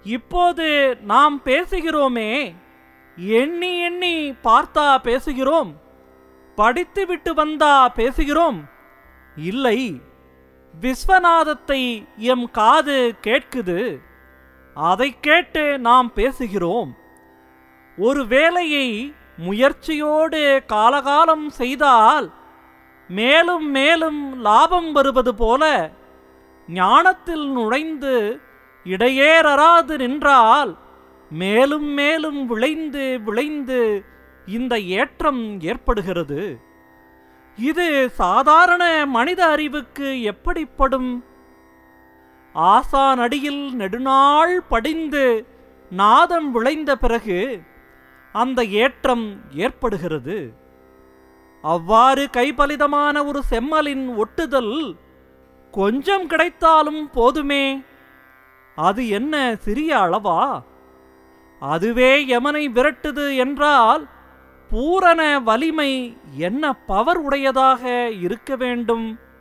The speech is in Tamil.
இப்போது நாம் பேசுகிறோமே எண்ணி எண்ணி பார்த்தா பேசுகிறோம் படித்துவிட்டு வந்தா பேசுகிறோம் இல்லை விஸ்வநாதத்தை எம் காது கேட்குது அதை கேட்டு நாம் பேசுகிறோம் ஒரு வேலையை முயற்சியோடு காலகாலம் செய்தால் மேலும் மேலும் லாபம் வருவது போல ஞானத்தில் நுழைந்து இடையேறராது நின்றால் மேலும் மேலும் விளைந்து விளைந்து இந்த ஏற்றம் ஏற்படுகிறது இது சாதாரண மனித அறிவுக்கு எப்படிப்படும் ஆசானடியில் நெடுநாள் படிந்து நாதம் விளைந்த பிறகு அந்த ஏற்றம் ஏற்படுகிறது அவ்வாறு கைபலிதமான ஒரு செம்மலின் ஒட்டுதல் கொஞ்சம் கிடைத்தாலும் போதுமே அது என்ன சிறிய அளவா அதுவே யமனை விரட்டுது என்றால் பூரண வலிமை என்ன பவர் உடையதாக இருக்க வேண்டும்